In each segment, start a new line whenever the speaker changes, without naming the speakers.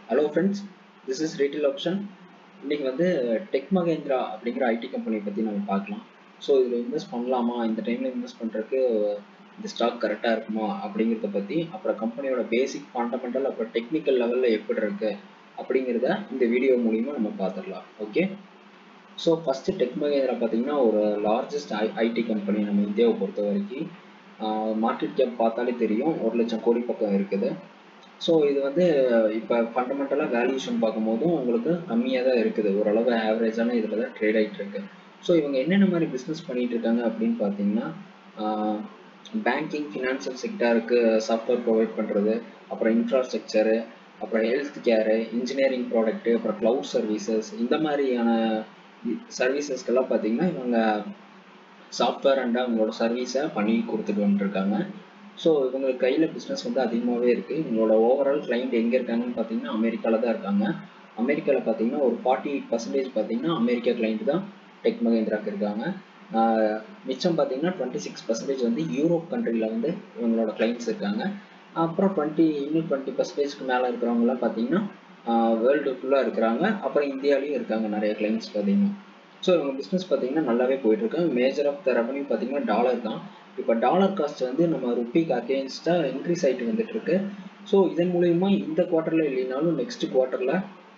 hello friends this is retail option இன்னைக்கு வந்து tech Mahindra அப்படிங்கிற ஐடி கம்பெனியை பற்றி நம்ம பார்க்கலாம் ஸோ இதில் இன்வெஸ்ட் பண்ணலாமா இந்த டைமில் இன்வெஸ்ட் பண்ணுறதுக்கு இந்த ஸ்டாக் கரெக்டாக இருக்குமா அப்படிங்கிறத பற்றி அப்புறம் கம்பெனியோட பேசிக் ஃபண்டமெண்டல் அப்புறம் டெக்னிக்கல் லெவலில் எப்படி இருக்குது அப்படிங்கிறத இந்த வீடியோ மூலிமா நம்ம பார்த்துடலாம் okay so first Tech Mahindra பார்த்தீங்கன்னா ஒரு லார்ஜஸ்ட் ஐ ஐடி கம்பெனி நம்ம இந்தியாவை பொறுத்த வரைக்கும் மார்க்கெட் கேப் பார்த்தாலே தெரியும் ஒரு லட்சம் கோடி பக்கம் இருக்குது ஸோ இது வந்து இப்போ ஃபண்டமெண்டலாக வேல்யூஷன் பார்க்கும்போதும் உங்களுக்கு கம்மியாக தான் இருக்குது ஓரளவு ஆவரேஜான இதில் தான் ட்ரேட் ஆகிட்டு இருக்கு ஸோ இவங்க என்னென்ன மாதிரி பிஸ்னஸ் பண்ணிட்டு இருக்காங்க அப்படின்னு பார்த்தீங்கன்னா பேங்கிங் ஃபினான்ஷியல் செக்டாருக்கு சாஃப்ட்வேர் ப்ரொவைட் பண்ணுறது அப்புறம் இன்ஃப்ராஸ்ட்ரக்சரு அப்புறம் ஹெல்த் கேரு இன்ஜினியரிங் ப்ராடக்ட்டு அப்புறம் க்ளவுட் சர்வீசஸ் இந்த மாதிரியான சர்வீசஸ்க்கெல்லாம் பார்த்தீங்கன்னா இவங்க சாஃப்ட்வேர் அண்ட் அவங்களோட சர்வீஸை பண்ணி கொடுத்துட்டு வந்துருக்காங்க ஸோ இவங்களுக்கு கையில் பிஸ்னஸ் வந்து அதிகமாகவே இருக்குது இவங்களோட ஓவரால் கிளைண்ட் எங்கே இருக்காங்கன்னு பார்த்தீங்கன்னா அமெரிக்காவில் தான் இருக்காங்க அமெரிக்காவில் பார்த்தீங்கன்னா ஒரு ஃபார்ட்டி எயிட் பர்சன்டேஜ் பார்த்தீங்கன்னா அமெரிக்கா கிளைண்ட் தான் டெக் மகேந்திராக்கு இருக்காங்க மிச்சம் பார்த்தீங்கன்னா டுவெண்ட்டி சிக்ஸ் பர்சன்டேஜ் வந்து யூரோப் கண்ட்ரியில் வந்து இவங்களோட கிளைண்ட்ஸ் இருக்காங்க அப்புறம் டுவெண்ட்டி இன்னும் டுவெண்ட்டி பர்சன்டேஜ்க்கு மேலே இருக்கிறவங்களாம் பார்த்தீங்கன்னா வேர்ல்டு ஃபுல்லாக இருக்கிறாங்க அப்புறம் இந்தியாவிலையும் இருக்காங்க நிறைய கிளைண்ட்ஸ் பார்த்தீங்கன்னா ஸோ இவங்க பிஸ்னஸ் பார்த்தீங்கன்னா நல்லாவே போயிட்டுருக்காங்க மேஜர் ஆஃப் த ரெவன்யூ பார்த்தீங்கன்னா டாலர் தான் இப்போ டாலர் காஸ்ட் வந்து நம்ம ருப்பிக்கு அகேன்ஸ்டாக இன்க்ரீஸ் ஆகிட்டு வந்துட்டு இருக்கு ஸோ இதன் மூலயமா இந்த குவார்ட்டரில் இல்லைனாலும் நெக்ஸ்ட் குவார்ட்டரில்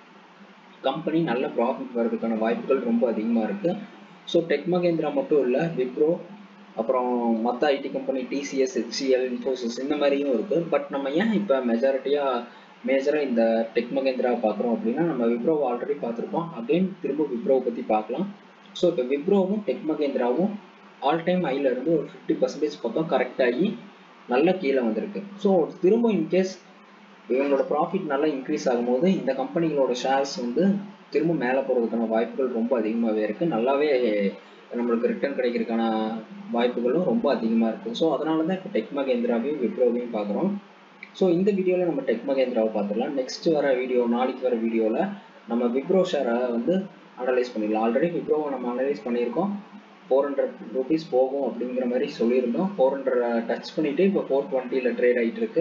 கம்பெனி நல்ல ப்ராஃபிட் வர்றதுக்கான வாய்ப்புகள் ரொம்ப அதிகமாக இருக்குது ஸோ டெக் மகேந்திரா மட்டும் இல்லை விப்ரோ அப்புறம் மற்ற IT company TCS HCL Infosys இந்த மாதிரியும் இருக்குது பட் நம்ம ஏன் இப்போ மெஜாரிட்டியாக மேஜராக இந்த டெக் மகேந்திரா பார்க்குறோம் அப்படின்னா நம்ம விப்ரோவை ஆல்ரெடி பார்த்துருப்போம் அகைன் திரும்ப விப்ரோவை பற்றி பார்க்கலாம் ஸோ இப்போ விப்ரோவும் டெக் மகேந்திராவும் ஆல் டைம் ஹைல இருந்து ஒரு ஃபிஃப்டி பர்சன்டேஜ் பக்கம் கரெக்ட் ஆகி நல்ல கீழே வந்திருக்கு ஸோ திரும்ப இன்கேஸ் இவங்களோட ப்ராஃபிட் நல்லா இன்க்ரீஸ் ஆகும்போது இந்த கம்பெனிகளோட ஷேர்ஸ் வந்து திரும்ப மேலே போகிறதுக்கான வாய்ப்புகள் ரொம்ப அதிகமாகவே இருக்குது நல்லாவே நம்மளுக்கு ரிட்டர்ன் கிடைக்கிறதுக்கான வாய்ப்புகளும் ரொம்ப அதிகமாக இருக்குது ஸோ அதனால தான் இப்போ டெக் மகேந்திராவையும் விப்ரோவையும் பார்க்குறோம் ஸோ இந்த வீடியோவில் நம்ம டெக் மகேந்திராவை பார்த்துடலாம் நெக்ஸ்ட் வர வீடியோ நாளைக்கு வர வீடியோவில் நம்ம விப்ரோ ஷேரை வந்து அனலைஸ் பண்ணிடலாம் ஆல்ரெடி விப்ரோவை நம்ம அனலைஸ் பண்ணியிருக்கோம் ஃபோர் ஹண்ட்ரட் ருபீஸ் போகும் அப்படிங்கிற மாதிரி சொல்லியிருந்தோம் ஃபோர் ஹண்ட்ரட் டச் பண்ணிவிட்டு இப்போ ஃபோர் டுவெண்ட்டியில் ட்ரேட் ஆகிட்டு இருக்கு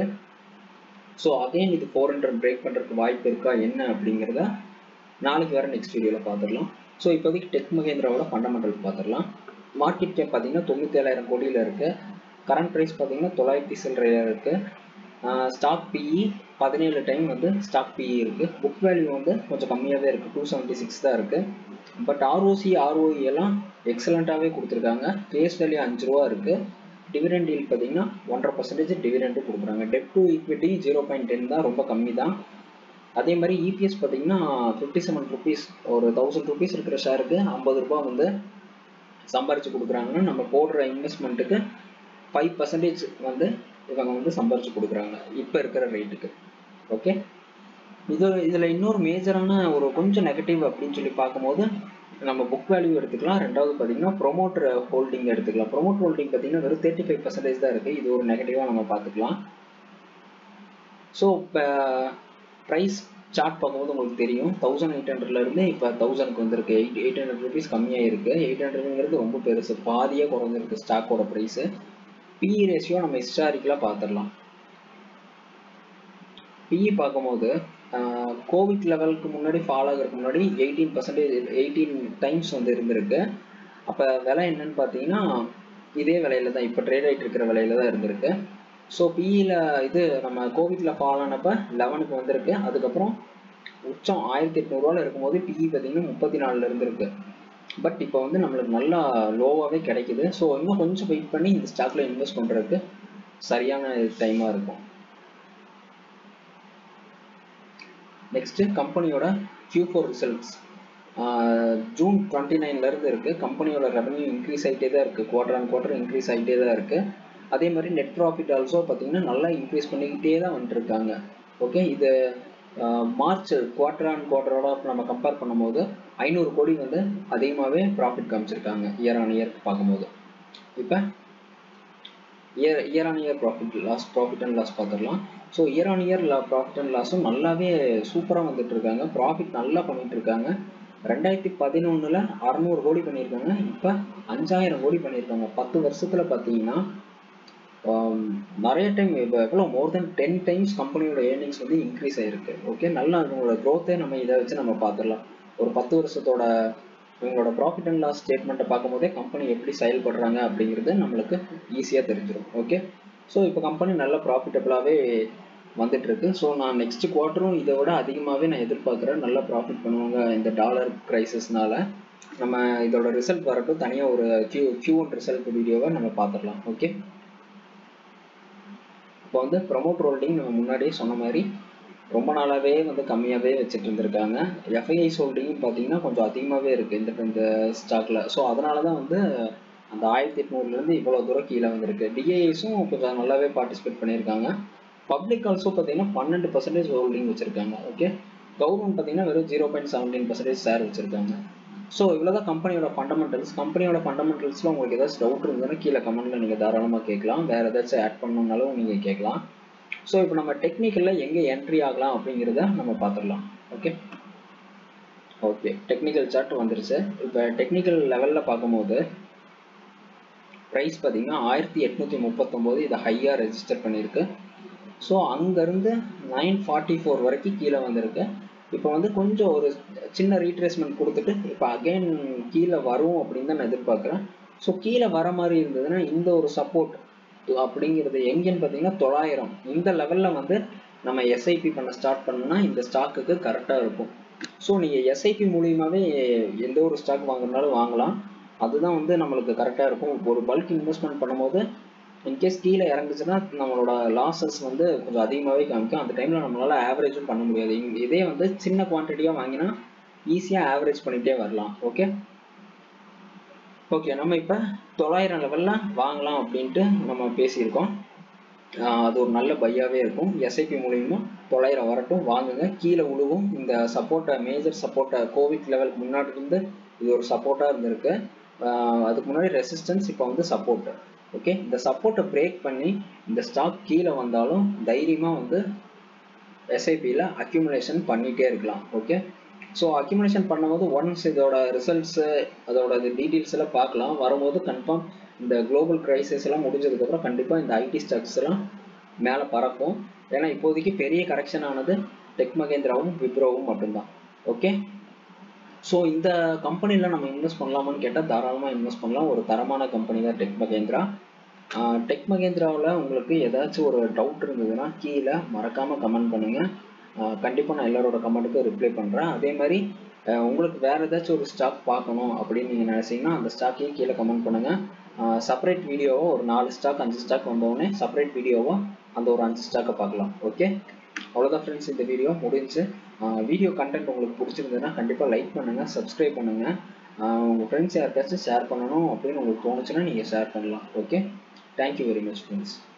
ஸோ அகைன் இது ஃபோர் ஹண்ட்ரட் பிரேக் பண்ணுறதுக்கு வாய்ப்பு இருக்கா என்ன அப்படிங்கிறத நாளைக்கு வர நெக்ஸ்ட் வீடியோவில் பார்த்துடலாம் ஸோ இப்போதைக்கு டெக் மகேந்திராவோட ஃபண்டமெண்டல் பார்த்துடலாம் மார்க்கெட் கேப் பார்த்தீங்கன்னா தொண்ணூற்றி ஏழாயிரம் கோடியில் இருக்குது கரண்ட் ப்ரைஸ் பார்த்தீங்கன்னா தொள்ளாயிரத்தி சில்லறையில் இருக்குது ஸ்டாக் பிஇ பதினேழு டைம் வந்து ஸ்டாக் பிஇ இருக்குது புக் வேல்யூ வந்து கொஞ்சம் கம்மியாகவே இருக்குது டூ செவன்ட்டி சிக்ஸ் தான் இருக்குது பட் ஆர்ஓசி ஆர்ஓஇ எல்லாம் எக்ஸலண்ட்டாகவே கொடுத்துருக்காங்க ஃபேஸ் வேல்யூ அஞ்சு ரூபா இருக்குது டிவிடெண்ட் டீல் பார்த்தீங்கன்னா ஒன்றரை பர்சன்டேஜ் டிவிடெண்ட்டும் கொடுக்குறாங்க debt to equity zero point ten தான் ரொம்ப கம்மி தான் அதே மாதிரி இபிஎஸ் பார்த்தீங்கன்னா ஃபிஃப்டி செவன் ருபீஸ் ஒரு தௌசண்ட் ருபீஸ் இருக்கிற ஷேருக்கு ஐம்பது ரூபா வந்து சம்பாரிச்சு கொடுக்குறாங்கன்னா நம்ம போடுற இன்வெஸ்ட்மெண்ட்டுக்கு ஃபைவ் பர்சன்டேஜ் வந்து இவங்க வந்து சம்பாரிச்சு கொடுக்குறாங்க இப்போ இருக்கிற ரேட்டுக்கு ஓகே இது இதில் இன்னொரு மேஜரான ஒரு கொஞ்சம் நெகட்டிவ் அப்படின்னு சொல்லி பார்க்கும்போது நம்ம புக் வேல்யூ எடுத்துக்கலாம் ரெண்டாவது பார்த்தீங்கன்னா ப்ரொமோட்டர் ஹோல்டிங் எடுத்துக்கலாம் ப்ரொமோட் ஹோல்டிங் பார்த்தீங்கன்னா வெறும் தேர்ட்டி ஃபைவ் பர்சன்டேஜ் தான் இருக்குது இது ஒரு நெகட்டிவாக நம்ம பார்த்துக்கலாம் ஸோ இப்போ ப்ரைஸ் சார்ட் பார்க்கும்போது உங்களுக்கு தெரியும் தௌசண்ட் எயிட் ஹண்ட்ரட்லேருந்து இப்போ தௌசண்ட்க்கு வந்திருக்கு எயிட் எயிட் ஹண்ட்ரட் ருபீஸ் கம்மியாக இருக்குது எயிட் ஹண்ட்ரட்ங்கிறது ரொம்ப பெருசு பாதியாக குறைஞ்சிருக்கு ஸ்டாக்கோட ப்ரைஸு பிஇ ரேஷியோ நம்ம ஹிஸ்டாரிக்கலாக பார்த்துடலாம் பிஇ பார்க்கும்போது கோவிட் லெவலுக்கு முன்னாடி ஃபாலோ ஆகிறதுக்கு முன்னாடி எயிட்டீன் பர்சன்டேஜ் எயிட்டீன் டைம்ஸ் வந்து இருந்திருக்கு அப்போ விலை என்னன்னு பார்த்தீங்கன்னா இதே விலையில தான் இப்போ ட்ரேட் ஆகிட்டு இருக்கிற விலையில தான் இருந்திருக்கு ஸோ பிஇயில் இது நம்ம கோவிட்டில் ஃபால் ஆனப்போ லெவனுக்கு வந்திருக்கு அதுக்கப்புறம் உச்சம் ஆயிரத்தி எட்நூறுவாவில் இருக்கும்போது பிஇ பார்த்தீங்கன்னா முப்பத்தி நாலில் இருந்திருக்கு பட் இப்போ வந்து நம்மளுக்கு நல்லா லோவாகவே கிடைக்குது ஸோ இன்னும் கொஞ்சம் வெயிட் பண்ணி இந்த ஸ்டாக்ல இன்வெஸ்ட் பண்ணுறதுக்கு சரியான டைமாக இருக்கும் நெக்ஸ்ட் கம்பெனியோட Q four results June twenty நைன்லேருந்து இருக்குது கம்பெனியோட ரெவன்யூ இன்க்ரீஸ் ஆகிட்டே தான் இருக்குது குவார்டர் ஆன் குவார்டர் இன்க்ரீஸ் ஆகிட்டே தான் இருக்குது அதே மாதிரி நெட் ப்ராஃபிட் ஆல்சோ பார்த்தீங்கன்னா நல்லா இன்க்ரீஸ் பண்ணிக்கிட்டே தான் வந்துட்டுருக்காங்க ஓகே இது மார்ச் குவார்டர் ஆன் குவார்டரோட நம்ம கம்பேர் பண்ணும்போது ஐநூறு கோடி வந்து அதிகமாகவே ப்ராஃபிட் காமிச்சிருக்காங்க இயர் ஆன் இயர் பார்க்கும்போது இப்போ year year on year profit loss profit and loss பார்த்துடலாம் so year on year profit and லாஸும் நல்லாவே சூப்பராக வந்துட்டு இருக்காங்க ப்ராஃபிட் நல்லா பண்ணிட்டு இருக்காங்க ரெண்டாயிரத்தி பதினொன்றில் அறநூறு கோடி பண்ணியிருக்காங்க இப்போ அஞ்சாயிரம் கோடி பண்ணியிருக்காங்க பத்து வருஷத்தில் பார்த்தீங்கன்னா நிறைய டைம் இப்போ எவ்வளோ மோர் தென் டென் டைம்ஸ் கம்பெனியோட ஏர்னிங்ஸ் வந்து இன்க்ரீஸ் ஆயிருக்கு ஓகே நல்லா அவங்களோட க்ரோத்தே நம்ம இதை வச்சு நம்ம பார்த்துடலாம் ஒரு பத்து வருஷத்தோட இவங்களோட ப்ராஃபிட் அண்ட் லாஸ் ஸ்டேட்மெண்ட்டை பார்க்கும்போதே கம்பெனி எப்படி செயல்படுறாங்க அப்படிங்கிறது நம்மளுக்கு ஈஸியாக தெரிஞ்சிடும் ஓகே ஸோ இப்போ கம்பெனி நல்ல ப்ராஃபிட்டபுளாகவே வந்துட்டு இருக்கு ஸோ நான் நெக்ஸ்ட் குவார்ட்டரும் இதை விட அதிகமாகவே நான் எதிர்பார்க்குறேன் நல்லா ப்ராஃபிட் பண்ணுவாங்க இந்த டாலர் க்ரைசிஸ்னால நம்ம இதோட ரிசல்ட் வரட்டும் தனியாக ஒரு கியூ கியூ ஒன் ரிசல்ட் வீடியோவை நம்ம பார்த்துடலாம் ஓகே இப்போ வந்து ப்ரமோட் ஹோல்டிங் நம்ம முன்னாடியே சொன்ன மாதிரி ரொம்ப நாளாகவே வந்து கம்மியாகவே வச்சுட்டு இருந்திருக்காங்க எஃப்ஐஐஸ் ஹோல்டிங்கும் பார்த்தீங்கன்னா கொஞ்சம் அதிகமாகவே இருக்குது இந்த இந்த ஸ்டாக்கில் ஸோ அதனால தான் வந்து அந்த ஆயிரத்தி எட்நூறுலேருந்து இவ்வளோ தூரம் கீழே வந்திருக்கு டிஐஎஸும் கொஞ்சம் நல்லாவே பார்ட்டிசிபேட் பண்ணியிருக்காங்க பப்ளிக் ஆல்சோ பார்த்தீங்கன்னா பன்னெண்டு பர்சன்டேஜ் ஹோல்டிங் வச்சுருக்காங்க ஓகே கவர்மெண்ட் பார்த்தீங்கன்னா வெறும் zero point seventeen percentage share வச்சுருக்காங்க ஸோ இவ்வளோ தான் கம்பெனியோட ஃபண்டமெண்டல்ஸ் கம்பெனியோட ஃபண்டமெண்டல்ஸில் உங்களுக்கு ஏதாச்சும் டவுட் இருந்ததுன்னா கீழே கமெண்ட்டில் நீங்கள் தாராளமாக கேட்கலாம் வேறு ஏதாச்சும் ஆட் பண்ணணுன்னாலும் நீங்கள் கேட்கலாம் ஸோ இப்போ நம்ம டெக்னிக்கலில் எங்கே என்ட்ரி ஆகலாம் அப்படிங்கிறத நம்ம பார்த்துடலாம் ஓகே ஓகே டெக்னிக்கல் சார்ட் வந்துருச்சு இப்போ டெக்னிக்கல் லெவலில் பார்க்கும்போது ப்ரைஸ் பார்த்தீங்கன்னா ஆயிரத்தி எட்நூற்றி முப்பத்தொம்போது இதை ஹையாக ரெஜிஸ்டர் பண்ணியிருக்கு ஸோ அங்கேருந்து நைன் ஃபார்ட்டி ஃபோர் வரைக்கும் கீழே வந்திருக்கு இப்போ வந்து கொஞ்சம் ஒரு சின்ன ரீட்ரேஸ்மெண்ட் கொடுத்துட்டு இப்போ அகைன் கீழே வரும் அப்படின்னு தான் நான் எதிர்பார்க்குறேன் ஸோ கீழே வர மாதிரி இருந்ததுன்னா இந்த ஒரு சப்போர்ட் அப்படிங்கிறது எங்கேன்னு பார்த்தீங்கன்னா தொள்ளாயிரம் இந்த லெவலில் வந்து நம்ம எஸ்ஐபி பண்ண ஸ்டார்ட் பண்ணோம்னா இந்த ஸ்டாக்குக்கு கரெக்டாக இருக்கும் ஸோ நீங்கள் எஸ்ஐபி மூலியமாகவே எந்த ஒரு ஸ்டாக் வாங்குறதுனாலும் வாங்கலாம் அதுதான் வந்து நம்மளுக்கு கரெக்டாக இருக்கும் ஒரு பல்க் இன்வெஸ்ட்மெண்ட் பண்ணும்போது இன்கேஸ் கீழே இறங்குச்சுன்னா நம்மளோட லாஸஸ் வந்து கொஞ்சம் அதிகமாகவே காமிக்கும் அந்த டைமில் நம்மளால் ஆவரேஜும் பண்ண முடியாது இதே வந்து சின்ன குவான்டிட்டியாக வாங்கினா ஈஸியாக ஆவரேஜ் பண்ணிகிட்டே வரலாம் ஓகே ஓகே நம்ம இப்போ தொள்ளாயிரம் லெவலில் வாங்கலாம் அப்படின்ட்டு நம்ம பேசியிருக்கோம் அது ஒரு நல்ல பையாகவே இருக்கும் எஸ்ஐபி மூலியமாக தொள்ளாயிரம் வரட்டும் வாங்குங்க கீழே உழுவும் இந்த சப்போர்ட்டை மேஜர் சப்போர்ட்டை கோவிட் லெவலுக்கு முன்னாடி இருந்து இது ஒரு சப்போர்ட்டாக இருந்திருக்கு அதுக்கு முன்னாடி ரெசிஸ்டன்ஸ் இப்போ வந்து சப்போர்ட்டு ஓகே இந்த சப்போர்ட்டை பிரேக் பண்ணி இந்த ஸ்டாக் கீழே வந்தாலும் தைரியமாக வந்து எஸ்ஐபியில் அக்யூமுலேஷன் பண்ணிகிட்டே இருக்கலாம் ஓகே ஸோ அக்யூமுலேஷன் பண்ணும்போது ஒன்ஸ் இதோட ரிசல்ட்ஸு அதோட டீட்டெயில்ஸ் எல்லாம் பார்க்கலாம் வரும்போது கன்ஃபார்ம் இந்த குளோபல் க்ரைசிஸ் எல்லாம் முடிஞ்சதுக்கப்புறம் கண்டிப்பாக இந்த ஐடி ஸ்டாக்ஸ் எல்லாம் மேலே பறக்கும் ஏன்னா இப்போதைக்கு பெரிய கரெக்ஷன் ஆனது டெக் மகேந்திராவும் விப்ரோவும் மட்டும்தான் ஓகே ஸோ இந்த கம்பெனியில் நம்ம இன்வெஸ்ட் பண்ணலாமான்னு கேட்டால் தாராளமாக இன்வெஸ்ட் பண்ணலாம் ஒரு தரமான கம்பெனி தான் டெக் மகேந்திரா டெக் மகேந்திராவில் உங்களுக்கு ஏதாச்சும் ஒரு டவுட் இருந்ததுன்னா கீழே மறக்காமல் கமெண்ட் பண்ணுங்கள் கண்டிப்பாக நான் எல்லாரோட கமெண்ட்டுக்கும் ரிப்ளை பண்ணுறேன் அதே மாதிரி உங்களுக்கு வேறு ஏதாச்சும் ஒரு ஸ்டாக் பார்க்கணும் அப்படின்னு நீங்கள் நினச்சிங்கன்னா அந்த ஸ்டாக்கையும் கீழே கமெண்ட் பண்ணுங்கள் செப்பரேட் வீடியோவை ஒரு நாலு ஸ்டாக் அஞ்சு ஸ்டாக் வந்தோடனே செப்பரேட் வீடியோவை அந்த ஒரு அஞ்சு ஸ்டாக்கை பார்க்கலாம் ஓகே அவ்வளோதான் ஃப்ரெண்ட்ஸ் இந்த வீடியோ முடிஞ்சு வீடியோ கண்டென்ட் உங்களுக்கு பிடிச்சிருந்ததுன்னா கண்டிப்பாக லைக் பண்ணுங்கள் சப்ஸ்கிரைப் பண்ணுங்கள் உங்கள் ஃப்ரெண்ட்ஸ் யாருக்காச்சும் ஷேர் பண்ணணும் அப்படின்னு உங்களுக்கு தோணுச்சுன்னா நீங்கள் ஷேர் பண்ணலாம் okay thank you very much friends